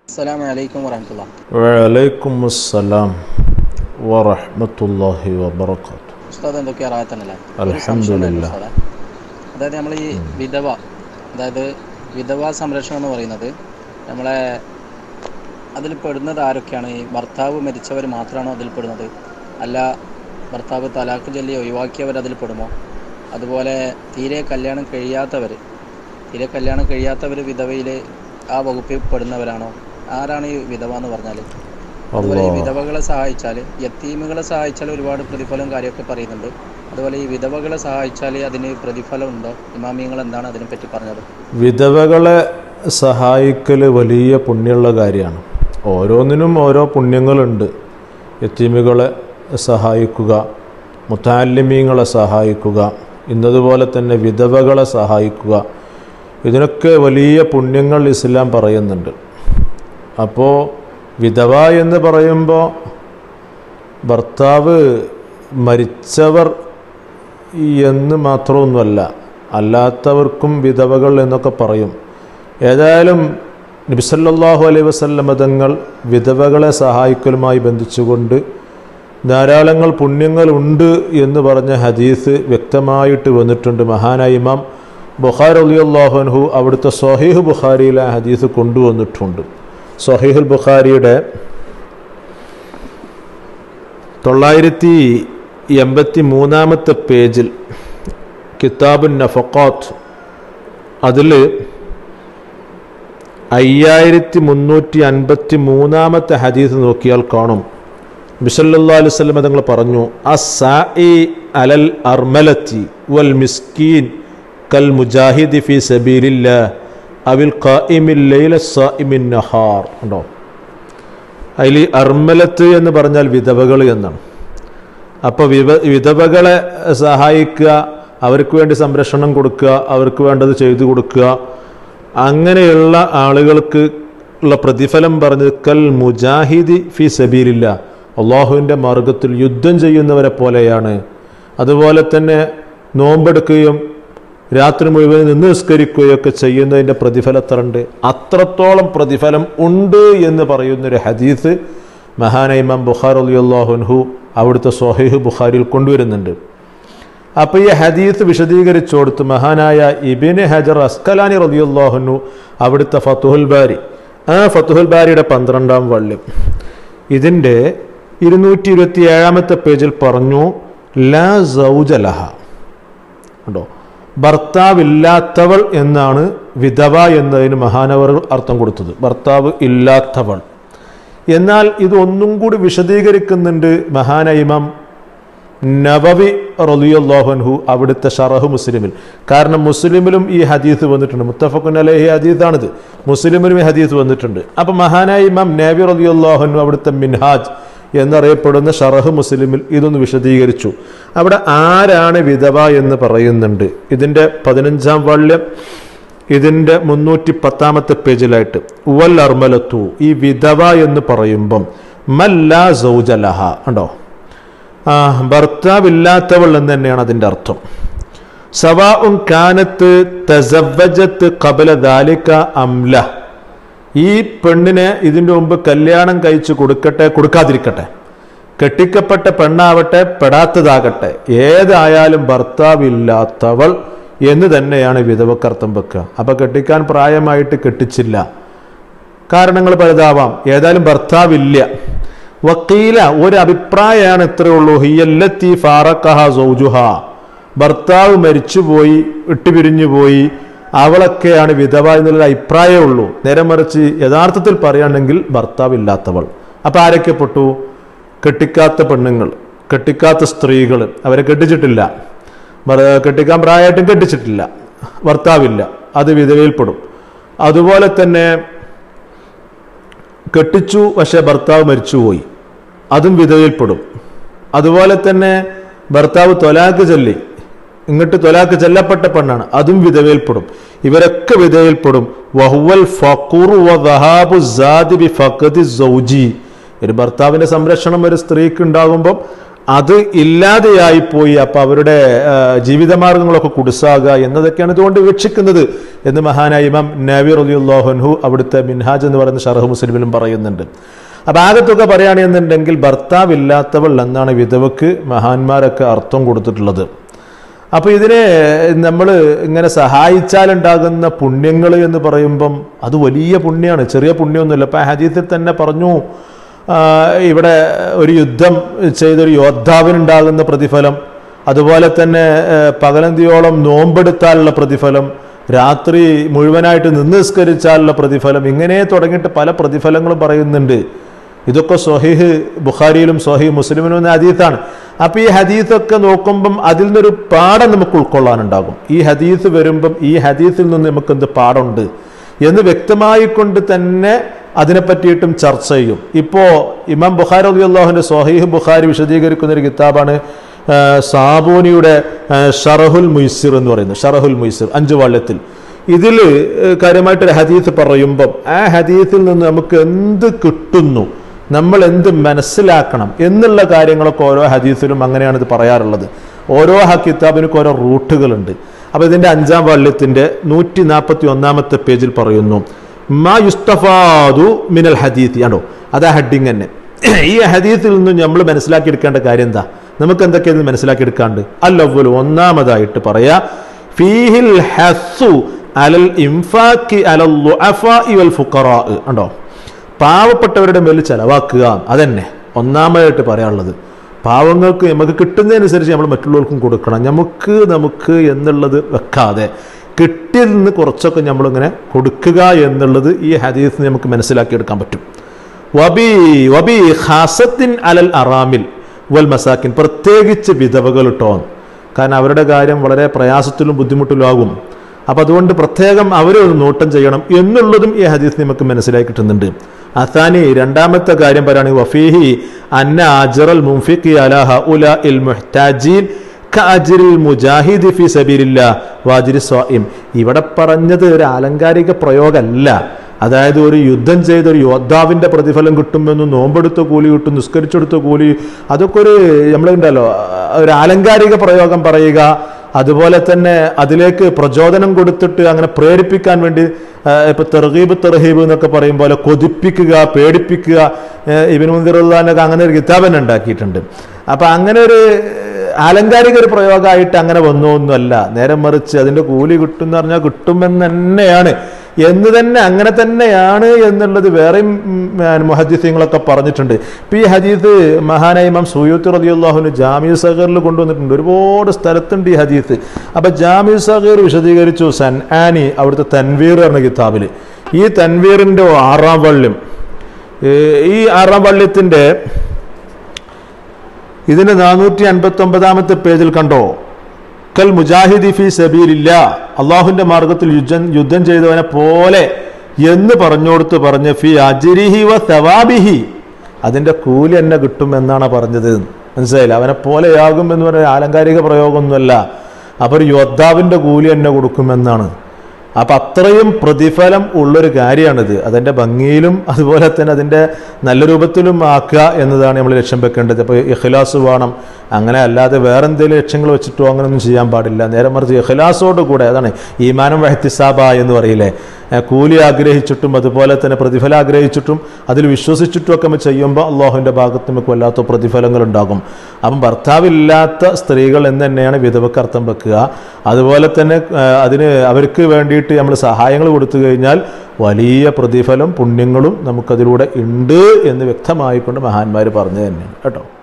അസ്സലാമു അലൈക്കും വറഹമത്തുള്ള വലൈക്കും അസ്സലാം വറഹ്മത്തുള്ളാഹി വബറകാതുഹു ഉസ്താദ് എന്തൊക്കെയാ റായത്തന്നല്ലേ അൽഹംദുലില്ലാ. അതായത് നമ്മൾ ഈ വിധവ അതായത് വിധവ സംരക്ഷണം എന്ന് പറയുന്നത് നമ്മളെ അതിൽ പെടുന്നത് ആരൊക്കെയാണ് ഈ ഭർത്താവ് മരിച്ചവർ മാത്രമാണോ അതിൽ പെടുന്നത് അല്ല ഭർത്താവ് തലാക്ക് ചൊല്ലി ഒഴിവാക്കിയവർ അതിൽ പെടുമോ അതുപോലെ തീരെ കല്യാണം കഴിയാത്തവർ തീരെ കല്യാണം കഴിയാത്തവർ വിധവയിൽ ആ വകുപ്പിൽ പെടുന്നവരാണോ ആരാണ് ഈ വിധവ എന്ന് പറഞ്ഞാൽ അതുപോലെ ഈ അല്ലാഹ്. വിധവകളെ സഹായിച്ചാൽ യത്തീമുകളെ സഹായിച്ചാൽ ഒരുപാട് പ്രതിഫലം കാര്യമൊക്കെ പറയുന്നുണ്ട് അതുപോലെ ഈ വിധവകളെ സഹായിച്ചാൽ അതിന് പ്രതിഫലം ഉണ്ടോ ഇമാമിയങ്ങൾ എന്താണ് അതിനെപ്പറ്റി പറഞ്ഞത് വിധവകളെ സഹായിക്കൽ വലിയ പുണ്യമുള്ള കാര്യമാണ് ഓരോന്നിനും ഓരോ പുണ്യങ്ങളുണ്ട് യത്തീമുകളെ സഹായിക്കുക മുത്താലിമീങ്ങളെ സഹായിക്കുക ഇന്നതുപോലെ തന്നെ വിധവകളെ സഹായിക്കുക ഇതിനൊക്കെ വലിയ പുണ്യങ്ങൾ ഇസ്ലാം പറയുന്നുണ്ട് അപ്പോൾ വിധവ എന്ന് പറയുമ്പോൾ ഭർത്താവ് മരിച്ചവർ എന്ന് മാത്രമൊന്നുമല്ല അല്ലാത്തവർക്കും വിധവകൾ എന്നൊക്കെ പറയും ഏതായാലും നബിസല്ലാഹു അലൈഹി വസല്ലം തങ്ങൾ വിധവകളെ സഹായിക്കലുമായി ബന്ധിച്ചുകൊണ്ട് ധാരാളങ്ങൾ പുണ്യങ്ങളുണ്ട് എന്ന് പറഞ്ഞ ഹദീസ് വ്യക്തമായിട്ട് വന്നിട്ടുണ്ട് മഹാനായ ഇമാം ബുഖാർ അലിയുല്ലാഹുൻഹു അവിടുത്തെ സൊഹീഹ് ബുഖാരിയിലെ ആ ഹദീസ് കൊണ്ടുവന്നിട്ടുണ്ട് സൊഹീഹുൽ ബുഖാരിയുടെ തൊള്ളായിരത്തി എൺപത്തി മൂന്നാമത്തെ പേജിൽ കിതാബുൻ നഫക്കാത്ത് അതിൽ അയ്യായിരത്തി മുന്നൂറ്റി അൻപത്തി മൂന്നാമത്തെ ഹദീസ് നോക്കിയാൽ കാണും ബിസല്ലാ അലുസല്ലം തങ്ങൾ പറഞ്ഞു അസായി അലൽ അർമലത്തി വൽ മിസ്കീൻ കൽ മുജാഹിദി ഫി സബീലില്ല അവിൽ ഖായിമിൽ ലൈല സായിമിൻ നഹാർ ഉണ്ടോ അതിൽ ഈ അർമലത്ത് എന്ന് പറഞ്ഞാൽ വിധവകൾ എന്നാണ് അപ്പോൾ വിവ വിധവകളെ സഹായിക്കുക അവർക്ക് വേണ്ടി സംരക്ഷണം കൊടുക്കുക അവർക്ക് വേണ്ടത് ചെയ്തു കൊടുക്കുക അങ്ങനെയുള്ള ആളുകൾക്ക് ഉള്ള പ്രതിഫലം പറഞ്ഞത് കൽ മുജാഹിദി ഫി സബീലില്ല അള്ളാഹുവിൻ്റെ മാർഗത്തിൽ യുദ്ധം ചെയ്യുന്നവരെ പോലെയാണ് അതുപോലെ തന്നെ നോമ്പെടുക്കുകയും രാത്രി മുഴുവൻ നിന്ന് നിസ്കരിക്കുകയൊക്കെ ചെയ്യുന്നതിൻ്റെ പ്രതിഫലത്തറുണ്ട് അത്രത്തോളം പ്രതിഫലം ഉണ്ട് എന്ന് പറയുന്നൊരു ഹദീസ് മഹാന ഇമാം ബുഖാർ അലിയുല്ലാഹുൻഹു അവിടുത്തെ സൊഹൈഹ് ബുഖാരിയിൽ കൊണ്ടുവരുന്നുണ്ട് അപ്പോൾ ഈ ഹദീസ് വിശദീകരിച്ചു കൊടുത്ത് മഹാനായ ഇബിന് ഹജർ അസ്കലാനി റലിയുല്ലാഹുനു അവിടുത്തെ ഫത്തുഹുൽ ബാരി ആ ഫത്തുഹുൽ ബാരിയുടെ പന്ത്രണ്ടാം വള്ളിയും ഇതിൻ്റെ ഇരുന്നൂറ്റി ഇരുപത്തി ഏഴാമത്തെ പേജിൽ പറഞ്ഞു ലാ സൗജലഹ ഉണ്ടോ ഭർത്താവില്ലാത്തവൾ എന്നാണ് വിധവ എന്നതിന് മഹാനവർ അർത്ഥം കൊടുത്തത് ഭർത്താവ് ഇല്ലാത്തവൾ എന്നാൽ ഇത് ഒന്നും കൂടി വിശദീകരിക്കുന്നുണ്ട് മഹാന ഇമാം നവവി റലിയുല്ലാഹുൻഹു അവിടുത്തെ ഷറഹ് മുസ്ലിമിൽ കാരണം മുസ്ലിമിലും ഈ ഹദീസ് വന്നിട്ടുണ്ട് മുത്തഫഖുൻ അലൈഹി ഹദീസാണിത് മുസ്ലിമിലും ഈ ഹദീസ് വന്നിട്ടുണ്ട് അപ്പം മഹാനായ ഇമാം നബി റലിയുല്ലാഹുൻഹു അവിടുത്തെ മിൻഹാജ് എന്നറിയപ്പെടുന്ന ഷറഹ് മുസ്ലിമിൽ ഇതൊന്ന് വിശദീകരിച്ചു അവിടെ ആരാണ് വിധവ എന്ന് പറയുന്നുണ്ട് ഇതിൻ്റെ പതിനഞ്ചാം വാള്യം ഇതിൻ്റെ മുന്നൂറ്റി പത്താമത്തെ പേജിലായിട്ട് ഉവൽ അർമലത്തു ഈ വിധവ എന്ന് പറയുമ്പം മല്ല സൗജലഹ ഉണ്ടോ ആ ഭർത്താവില്ലാത്തവൾ എന്ന് തന്നെയാണ് അതിൻ്റെ അർത്ഥം സവാ ഉൻ കാനത്ത് തസവജത്ത് കബല ദാലിക അംല ഈ പെണ്ണിനെ ഇതിൻ്റെ മുമ്പ് കല്യാണം കഴിച്ച് കൊടുക്കട്ടെ കൊടുക്കാതിരിക്കട്ടെ കെട്ടിക്കപ്പെട്ട പെണ്ണാവട്ടെ പെടാത്തതാകട്ടെ ഏതായാലും ഭർത്താവില്ലാത്തവൾ എന്ന് തന്നെയാണ് വിധവക്കർത്ഥം വെക്കുക അപ്പൊ കെട്ടിക്കാൻ പ്രായമായിട്ട് കെട്ടിച്ചില്ല കാരണങ്ങൾ പലതാവാം ഏതായാലും ഭർത്താവില്ല വക്കീല ഒരു അഭിപ്രായമാണ് ഇത്രയേ ഉള്ളൂ ഹിയല്ലത്തി ഫാറക്കഹ സൗജുഹ ഭർത്താവ് മരിച്ചുപോയി ഇട്ടുപിരിഞ്ഞു പോയി അവളൊക്കെയാണ് വിധവ എന്നുള്ള അഭിപ്രായമേ ഉള്ളൂ നേരെ മറിച്ച് യഥാർത്ഥത്തിൽ പറയുകയാണെങ്കിൽ ഭർത്താവില്ലാത്തവൾ അപ്പൊ ആരൊക്കെ പെട്ടു കെട്ടിക്കാത്ത പെണ്ണുങ്ങൾ കെട്ടിക്കാത്ത സ്ത്രീകൾ അവരെ കെട്ടിച്ചിട്ടില്ല ഭർ- കെട്ടിക്കാൻ പ്രായമായിട്ടും കെട്ടിച്ചിട്ടില്ല ഭർത്താവില്ല അത് വിധവയിൽപ്പെടും അതുപോലെ തന്നെ കെട്ടിച്ചു പക്ഷെ ഭർത്താവ് മരിച്ചുപോയി അതും വിധവയിൽപ്പെടും അതുപോലെ തന്നെ ഭർത്താവ് തൊലാക്ക് ചൊല്ലി ഇങ്ങോട്ട് തൊലാക്ക് ചെല്ലപ്പെട്ട പെണ്ണാണ് അതും വിധവയിൽപ്പെടും ഇവരൊക്കെ വിധവയിൽപ്പെടും വഹുവൽ ഫഖൂർ വദഹാബു സാദി ബി ഫഖദി സൗജി ഒരു ഭർത്താവിന്റെ സംരക്ഷണം ഒരു സ്ത്രീക്ക് ഉണ്ടാകുമ്പം അത് ഇല്ലാതെയായി പോയി അപ്പൊ അവരുടെ ആ, ജീവിതമാർഗങ്ങളൊക്കെ കുടിസാകുക എന്നതൊക്കെയാണ് ഇതുകൊണ്ട് വീക്ഷിക്കുന്നത് എന്ന് മഹാനായ ഇമാം നബി റലിയുല്ലാഹുൻഹു അവിടുത്തെ മിൻഹാജ് എന്ന് പറയുന്ന ഷറഹ് മുസ്ലിമിലും പറയുന്നുണ്ട് അപ്പൊ ആകത്തുക പറയുകയാണെന്നുണ്ടെങ്കിൽ ഭർത്താവില്ലാത്തവൾ എന്നാണ് വിധവക്ക് മഹാന്മാരൊക്കെ അർത്ഥം കൊടുത്തിട്ടുള്ളത് അപ്പോൾ ഇതിനെ നമ്മൾ ഇങ്ങനെ സഹായിച്ചാലുണ്ടാകുന്ന പുണ്യങ്ങൾ എന്ന് പറയുമ്പം അത് വലിയ പുണ്യമാണ് ചെറിയ പുണ്യമൊന്നുമില്ല ഇപ്പം ഹദീത്തിൽ തന്നെ പറഞ്ഞു ആ, ഇവിടെ ഒരു യുദ്ധം ചെയ്തൊരു യോദ്ധാവിനുണ്ടാകുന്ന പ്രതിഫലം അതുപോലെ തന്നെ ഏഹ്, പകലന്തിയോളം നോമ്പെടുത്താലുള്ള പ്രതിഫലം രാത്രി മുഴുവനായിട്ട് നിന്ന് നിസ്കരിച്ചാലുള്ള പ്രതിഫലം ഇങ്ങനെ തുടങ്ങിയിട്ട് പല പ്രതിഫലങ്ങളും പറയുന്നുണ്ട് ഇതൊക്കെ സ്വഹീഹ് ബുഖാരിയിലും സ്വഹീഹ് മുസ്ലിമിലും എന്ന ഹദീത്താണ് അപ്പോൾ ഈ ഹദീത്തൊക്കെ നോക്കുമ്പം അതിൽ നിന്നൊരു പാഠം നമുക്ക് ഉൾക്കൊള്ളാനുണ്ടാകും ഈ ഹദീസ് വരുമ്പം ഈ ഹദീസിൽ നിന്ന് നമുക്ക് എന്ത് പാഠമുണ്ട് എന്ന് വ്യക്തമായിക്കൊണ്ട് തന്നെ അതിനെ പറ്റിയിട്ടും ചർച്ച ചെയ്യും ഇപ്പോൾ ഇമാം ബുഖാരി അലി അള്ളാഹുവിൻ്റെ സ്വഹീഹ് ബുഖാരി വിശദീകരിക്കുന്ന ഒരു കിതാബാണ് ആ, സാബൂനിയുടെ ആ, ഷറഹുൽ മുയ്സിർ എന്ന് പറയുന്നത് ഷറഹുൽ മുയ്സിർ അഞ്ച് വാള്യത്തിൽ ഇതിൽ കാര്യമായിട്ടൊരു ഹദീസ് പറയുമ്പം ആ ഹദീസിൽ നിന്ന് നമുക്ക് എന്ത് കിട്ടുന്നു നമ്മൾ എന്ത് മനസ്സിലാക്കണം എന്നുള്ള കാര്യങ്ങളൊക്കെ ഓരോ ഹദീസിലും അങ്ങനെയാണ് ഇത് പറയാറുള്ളത് ഓരോ ഹ കിതാബിനൊക്കെ ഓരോ റൂട്ടുകളുണ്ട് അപ്പോൾ ഇതിൻ്റെ അഞ്ചാം വാള്യത്തിൻ്റെ നൂറ്റി നാൽപ്പത്തി ഒന്നാമത്തെ പേജിൽ പറയുന്നു മാ യുസ്തഫാദു മിനൽ ഹദീത്ത് ആണോ അതാ ഹെഡിങ് തന്നെ ഈ ഹദീസിൽ നിന്നും നമ്മൾ മനസ്സിലാക്കിയെടുക്കേണ്ട കാര്യം എന്താ നമുക്ക് എന്തൊക്കെയാണ് മനസ്സിലാക്കിയെടുക്കാണ്ട് അല്ലവ്വൽ ഒന്നാമതായിട്ട് പറയാ ഫീഹിൽ ഹസ്സു അലൽ ഇംഫാക്കി അലൽ ളുഅഫാഇ വൽ ഫുഖറാ ഉണ്ടോ പാവപ്പെട്ടവരുടെ മേൽ ചെലവാക്കുക അതന്നെ ഒന്നാമതായിട്ട് പറയാനുള്ളത് പാവങ്ങൾക്ക് നമുക്ക് കിട്ടുന്നതനുസരിച്ച് നമ്മൾ മറ്റുള്ളവർക്കും കൊടുക്കണം നമുക്ക് നമുക്ക് എന്നുള്ളത് വെക്കാതെ കിട്ടിയതിൽ നിന്ന് കുറച്ചൊക്കെ നമ്മളിങ്ങനെ കൊടുക്കുക എന്നുള്ളത് ഈ ഹദീസ് നമുക്ക് മനസ്സിലാക്കിയെടുക്കാൻ പറ്റും വബി വബി ഖാസത്തിൻ അലൽ അറാമിൽ വൽ മസാക്കിൻ പ്രത്യേകിച്ച് വിധവകൾ ഇട്ടോ കാരണം അവരുടെ കാര്യം വളരെ പ്രയാസത്തിലും ബുദ്ധിമുട്ടിലും ആകും അപ്പം അതുകൊണ്ട് പ്രത്യേകം അവരെ ഒന്ന് നോട്ടം ചെയ്യണം എന്നുള്ളതും ഈ ഹദീസ് നമുക്ക് മനസ്സിലാക്കി കിട്ടുന്നുണ്ട് അസാനി രണ്ടാമത്തെ കാര്യം പറയുകയാണെങ്കിൽ വഫീഹി അന്ന അജറൽ മുംഫിഖി അലാഹ ഉല ഇൽ മുഹ്താജീൻ കഅജ്രിൽ മുജാഹിദി ഫി സബീലില്ല വാജിരി സ്വായിം ഇവിടെ പറഞ്ഞത് ഒരു ആലങ്കാരിക പ്രയോഗമല്ല അതായത് ഒരു യുദ്ധം ചെയ്ത ഒരു യോദ്ധാവിന്റെ പ്രതിഫലം കിട്ടുമെന്നും നോമ്പെടുത്ത കൂലി കിട്ടും നിസ്കരിച്ചെടുത്ത കൂലി അതൊക്കെ ഒരു നമ്മളുണ്ടല്ലോ ഒരു ആലങ്കാരിക പ്രയോഗം പറയുക അതുപോലെ തന്നെ അതിലേക്ക് പ്രചോദനം കൊടുത്തിട്ട് അങ്ങനെ പ്രേരിപ്പിക്കാൻ വേണ്ടി ആ, ഇപ്പൊ തെർഹീബ് തെർഹീബ് എന്നൊക്കെ പറയും പോലെ കൊതിപ്പിക്കുക പേടിപ്പിക്കുക ഇബിൻ മുന്തിറുല്ലാനൊക്കെ അങ്ങനെ ഒരു കിതാബൻ ഉണ്ടാക്കിയിട്ടുണ്ട് അപ്പൊ അങ്ങനെ ഒരു ആലങ്കാരിക ഒരു പ്രയോഗമായിട്ട് അങ്ങനെ വന്നൊന്നുമല്ല നേരെ മറിച്ച് അതിന്റെ കൂലി കിട്ടും എന്ന് പറഞ്ഞാൽ കിട്ടുമെന്ന് തന്നെയാണ് എന്ന് തന്നെ അങ്ങനെ തന്നെയാണ് എന്നുള്ളത് വേറെയും മുഹദ്ദിസ്യങ്ങളൊക്കെ പറഞ്ഞിട്ടുണ്ട് ഇപ്പൊ ഈ ഹദീസ് മഹാനായ ഇമാം സൂയൂത്ത് റളിയല്ലാഹുവിന് ജാമിയ സഹറിൽ കൊണ്ടുവന്നിട്ടുണ്ട് ഒരുപാട് സ്ഥലത്തുണ്ട് ഈ ഹദീസ് അപ്പൊ ജാമിയ സഹീർ വിശദീകരിച്ചു സൻ ആനി അവിടുത്തെ തൻവീർ എന്ന കിതാബിൽ ഈ തൻവീറിന്റെ ആറാം വള്യം ഏ, ഈ ആറാം വള്യത്തിന്റെ ഇതിന്റെ നാനൂറ്റി അൻപത്തി ഒമ്പതാമത്തെ പേജിൽ കണ്ടോ കൽ മുജാഹിദി ഫി സബീലില്ല അള്ളാഹുവിന്റെ മാർഗത്തിൽ യുദ്ധം യുദ്ധം ചെയ്തവനെ പോലെ എന്ന് പറഞ്ഞോടുത്ത് പറഞ്ഞ ഫി അജിരിഹി വ സവാബിഹി അതിന്റെ കൂലി എന്നെ കിട്ടും എന്നാണ് പറഞ്ഞത് മനസ്സിലായില്ല അവനെ പോലെയാകും എന്ന് പറയുന്ന ആലങ്കാരിക പ്രയോഗമൊന്നുമല്ല അപ്പൊ ഒരു യോദ്ധാവിന്റെ കൂലി എന്നെ കൊടുക്കുമെന്നാണ് അപ്പൊ അത്രയും പ്രതിഫലം ഉള്ളൊരു കാര്യമാണിത് അതിന്റെ ഭംഗിയിലും അതുപോലെ തന്നെ അതിന്റെ നല്ല രൂപത്തിലും ആക്കുക എന്നതാണ് നമ്മൾ ലക്ഷ്യം വെക്കേണ്ടത് അപ്പോൾ ഇഖ്ലാസ് വേണം അങ്ങനെ അല്ലാതെ വേറെ എന്തെങ്കിലും ലക്ഷ്യങ്ങൾ വെച്ചിട്ടോ അങ്ങനെയൊന്നും ചെയ്യാൻ പാടില്ല നേരെ മറിച്ച് ഇഖ്ലാസോട് കൂടെ അതാണ് ഈമാനം വഹത്തിസാബ എന്ന് പറയില്ലേ ഏഹ് കൂലി ആഗ്രഹിച്ചിട്ടും അതുപോലെ തന്നെ പ്രതിഫലം ആഗ്രഹിച്ചിട്ടും അതിൽ വിശ്വസിച്ചിട്ടും ഒക്കെ നമ്മൾ ചെയ്യുമ്പോൾ അള്ളാഹുവിൻ്റെ ഭാഗത്ത് നമുക്ക് വല്ലാത്ത പ്രതിഫലങ്ങൾ ഉണ്ടാകും അപ്പം ഭർത്താവില്ലാത്ത സ്ത്രീകൾ എന്ന് തന്നെയാണ് വിധവക്ക് അർത്ഥം വെക്കുക അതുപോലെ തന്നെ ഏഹ് അതിന് അവർക്ക് വേണ്ടിയിട്ട് നമ്മൾ സഹായങ്ങൾ കൊടുത്തു കഴിഞ്ഞാൽ വലിയ പ്രതിഫലം പുണ്യങ്ങളും നമുക്കതിലൂടെ ഉണ്ട് എന്ന് വ്യക്തമായിക്കൊണ്ട് മഹാന്മാർ പറഞ്ഞു തന്നെയാണ് കേട്ടോ